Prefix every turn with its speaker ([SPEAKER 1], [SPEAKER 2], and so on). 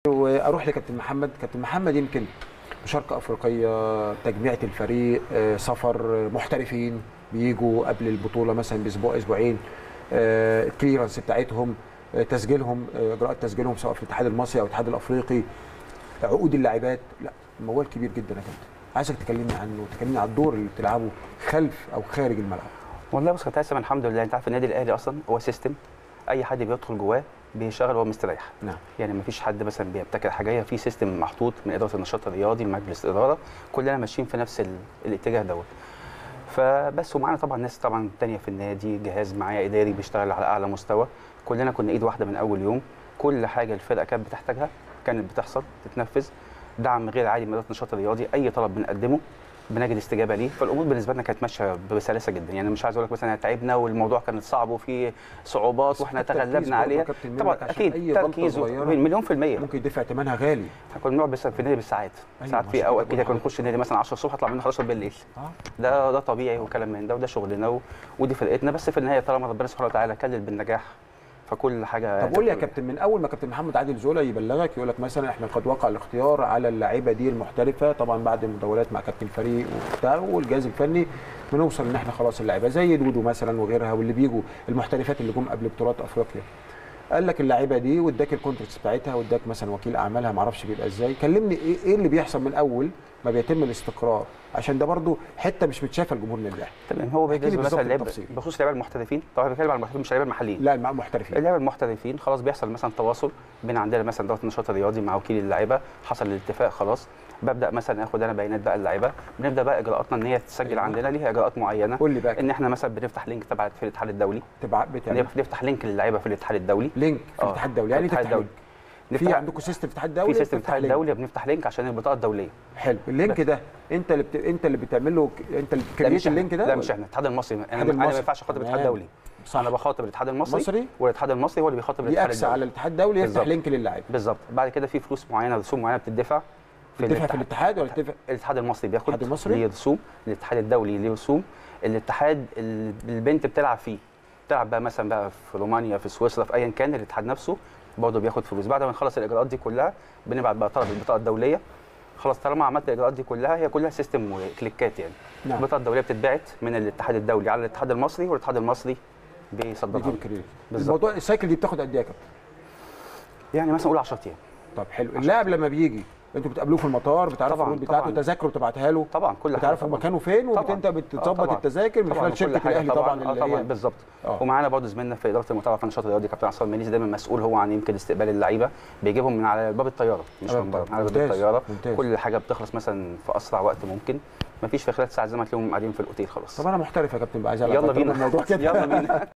[SPEAKER 1] واروح لكابتن محمد كابتن محمد يمكن مشاركه افريقيه تجميعه الفريق آه، سفر آه، محترفين بيجوا قبل البطوله مثلا باسبوع اسبوعين آه، الكليرنس بتاعتهم آه، تسجيلهم آه، اجراءات تسجيلهم سواء في الاتحاد المصري او الاتحاد الافريقي عقود اللاعبات لا موال كبير جدا يا كابتن عايزك تكلمني عنه وتكلمني عن الدور اللي بتلعبه خلف او خارج الملعب
[SPEAKER 2] والله بص كابتن هيثم الحمد لله انت عارف النادي الاهلي اصلا هو سيستم اي حد بيدخل جواه بيشتغل وهو مستريح
[SPEAKER 1] نعم
[SPEAKER 2] يعني ما فيش حد مثلا بيبتكر حاجه هي في سيستم محطوط من اداره النشاط الرياضي لمجلس الاداره كلنا ماشيين في نفس ال... الاتجاه دوت فبس ومعانا طبعا ناس طبعا تانية في النادي جهاز معايا اداري بيشتغل على اعلى مستوى كلنا كنا ايد واحده من اول يوم كل حاجه الفرقه كانت بتحتاجها كانت بتحصل تتنفذ دعم غير عادي من اداره النشاط الرياضي اي طلب بنقدمه بنجد استجابه ليه فالامور بالنسبه لنا كانت ماشيه بسلاسه جدا يعني مش عايز اقول لك مثلا تعبنا والموضوع كان صعب وفي صعوبات واحنا
[SPEAKER 1] التركيز برضه
[SPEAKER 2] تغلبنا
[SPEAKER 1] يا
[SPEAKER 2] عليها
[SPEAKER 1] كابتن منك
[SPEAKER 2] طبعا
[SPEAKER 1] عشان
[SPEAKER 2] اكيد
[SPEAKER 1] أي غلطة
[SPEAKER 2] تركيز
[SPEAKER 1] صغيرة
[SPEAKER 2] مليون في الميه
[SPEAKER 1] ممكن يدفع ثمنها غالي
[SPEAKER 2] احنا كنا بنقعد بس في النادي بالساعات
[SPEAKER 1] أيوة،
[SPEAKER 2] ساعات
[SPEAKER 1] ما
[SPEAKER 2] في
[SPEAKER 1] شاء
[SPEAKER 2] اوقات
[SPEAKER 1] الله
[SPEAKER 2] كده كنا
[SPEAKER 1] عليك.
[SPEAKER 2] نخش النادي مثلا 10 الصبح اطلع منه 11 بالليل
[SPEAKER 1] اه
[SPEAKER 2] ده ده طبيعي وكلام من ده وده شغلنا و... ودي فرقتنا بس في النهايه طالما ربنا سبحانه وتعالى كلل بالنجاح فكل حاجه
[SPEAKER 1] طب قول لي يا كابتن من اول ما كابتن محمد عادل زولا يبلغك يقول لك مثلا احنا قد وقع الاختيار على اللاعيبه دي المحترفه طبعا بعد المداولات مع كابتن فريق وبتاع والجهاز الفني بنوصل ان احنا خلاص اللاعيبه زي دودو مثلا وغيرها واللي بيجوا المحترفات اللي جم قبل بطولات افريقيا قال لك اللعيبه دي واداك الكونتراكتس بتاعتها واداك مثلا وكيل اعمالها ما اعرفش بيبقى ازاي كلمني ايه ايه اللي بيحصل من اول ما بيتم الاستقرار عشان ده برضو حته مش متشافه لجمهور النادي الاهلي
[SPEAKER 2] تمام هو
[SPEAKER 1] احكي لي
[SPEAKER 2] بالنسبه
[SPEAKER 1] بالظبط
[SPEAKER 2] مثلا اللعيبه
[SPEAKER 1] بالتفصيل.
[SPEAKER 2] بخصوص اللعيبه المحترفين طبعا بتكلم عن المحترفين مش اللعيبه المحليين
[SPEAKER 1] لا مع محترفين
[SPEAKER 2] اللعيبه المحترفين خلاص بيحصل مثلا تواصل بين عندنا مثلا اداره النشاط الرياضي مع وكيل اللعيبه حصل الاتفاق خلاص ببدا مثلا اخد انا بيانات بقى اللعيبه بنبدا بقى اجراءاتنا ان هي تسجل
[SPEAKER 1] أيوة.
[SPEAKER 2] عندنا ليها اجراءات معينه
[SPEAKER 1] قول لي بقى
[SPEAKER 2] ان احنا مثلا بنفتح لينك تبع في الاتحاد الدولي
[SPEAKER 1] تبع بتعمل
[SPEAKER 2] نفتح لينك للعيبه في الاتحاد الدولي
[SPEAKER 1] لينك في
[SPEAKER 2] آه،
[SPEAKER 1] الاتحاد الدولي
[SPEAKER 2] في
[SPEAKER 1] يعني
[SPEAKER 2] الاتحاد
[SPEAKER 1] تفتح
[SPEAKER 2] الدولي.
[SPEAKER 1] لينك. في
[SPEAKER 2] نفتح-
[SPEAKER 1] عندكم سيستم في الاتحاد الدولي
[SPEAKER 2] في سيستم
[SPEAKER 1] بتفتح
[SPEAKER 2] الاتحاد
[SPEAKER 1] لينك.
[SPEAKER 2] الدولي بنفتح لينك عشان البطاقه الدوليه
[SPEAKER 1] حلو اللينك ده انت اللي بت... انت اللي بتعمل له انت اللي
[SPEAKER 2] لا
[SPEAKER 1] بتكريت
[SPEAKER 2] مش
[SPEAKER 1] اللينك
[SPEAKER 2] احنا
[SPEAKER 1] ده
[SPEAKER 2] لا
[SPEAKER 1] ولا؟
[SPEAKER 2] مش احنا الاتحاد المصري انا
[SPEAKER 1] الاتحاد
[SPEAKER 2] انا ما
[SPEAKER 1] المصري.
[SPEAKER 2] ينفعش اخاطب الاتحاد
[SPEAKER 1] تمام.
[SPEAKER 2] الدولي
[SPEAKER 1] صح.
[SPEAKER 2] انا بخاطب الاتحاد المصري
[SPEAKER 1] مصري
[SPEAKER 2] والاتحاد المصري هو اللي بيخاطب
[SPEAKER 1] دي
[SPEAKER 2] الاتحاد
[SPEAKER 1] اكس على
[SPEAKER 2] الدولي
[SPEAKER 1] الاتحاد الدولي يفتح
[SPEAKER 2] بالظبط.
[SPEAKER 1] لينك للاعب
[SPEAKER 2] بالظبط بعد كده في فلوس معينه رسوم معينه بتدفع
[SPEAKER 1] تدفع في الاتحاد ولا تدفع
[SPEAKER 2] الاتحاد المصري بياخد
[SPEAKER 1] الاتحاد المصري؟
[SPEAKER 2] ليه رسوم الاتحاد الدولي ليه رسوم الاتحاد ال- البنت بتلعب فيه بتلعب بقى مثلا بقى في رومانيا في سويسرا في ايا كان الاتحاد نفسه برضه بياخد فلوس بعد ما نخلص الاجراءات دي كلها بنبعت بقى طلب البطاقه الدوليه خلاص طالما عملت الاجراءات دي كلها هي كلها سيستم وكليكات يعني
[SPEAKER 1] نعم
[SPEAKER 2] البطاقه الدوليه بتتبعت من الاتحاد الدولي على الاتحاد المصري والاتحاد المصري بيصدرها
[SPEAKER 1] بيجيب كريدت
[SPEAKER 2] بالظبط.
[SPEAKER 1] الموضوع السايكل دي بتاخد قد ايه يا كابتن؟
[SPEAKER 2] يعني مثلا قول 10 ايام
[SPEAKER 1] طب حلو اللاعب لما بيجي انتوا بتقابلوه في المطار بتعرفوا
[SPEAKER 2] طبعاً،
[SPEAKER 1] الروت بتاعته
[SPEAKER 2] طبعاً.
[SPEAKER 1] تذاكره بتبعتها له
[SPEAKER 2] طبعا كل حاجه
[SPEAKER 1] بتعرفوا
[SPEAKER 2] طبعاً.
[SPEAKER 1] مكانه فين
[SPEAKER 2] طبعاً.
[SPEAKER 1] وانت
[SPEAKER 2] آه،
[SPEAKER 1] بتظبط
[SPEAKER 2] طبعاً.
[SPEAKER 1] التذاكر من
[SPEAKER 2] طبعاً
[SPEAKER 1] خلال
[SPEAKER 2] كل
[SPEAKER 1] شركه
[SPEAKER 2] حاجة
[SPEAKER 1] الاهلي طبعا
[SPEAKER 2] آه
[SPEAKER 1] اللي
[SPEAKER 2] طبعا
[SPEAKER 1] هي
[SPEAKER 2] بالظبط
[SPEAKER 1] اه
[SPEAKER 2] ومعانا برضه زميلنا في اداره المتابعه في النشاط الرياضي كابتن عصام المنيسي دايما مسؤول هو عن يمكن استقبال اللعيبه بيجيبهم من على باب الطياره مش
[SPEAKER 1] باب
[SPEAKER 2] من بره
[SPEAKER 1] الطيارة.
[SPEAKER 2] على باب
[SPEAKER 1] ممتاز،
[SPEAKER 2] الطياره
[SPEAKER 1] ممتاز.
[SPEAKER 2] كل حاجه بتخلص مثلا في اسرع وقت ممكن مفيش في خلال ساعه زي ما تلاقيهم قاعدين في الاوتيل خلاص
[SPEAKER 1] طب انا محترف يا كابتن بقى عايز ألعب
[SPEAKER 2] يلا
[SPEAKER 1] أكتر من
[SPEAKER 2] بينا
[SPEAKER 1] الموضوع كده
[SPEAKER 2] يلا بينا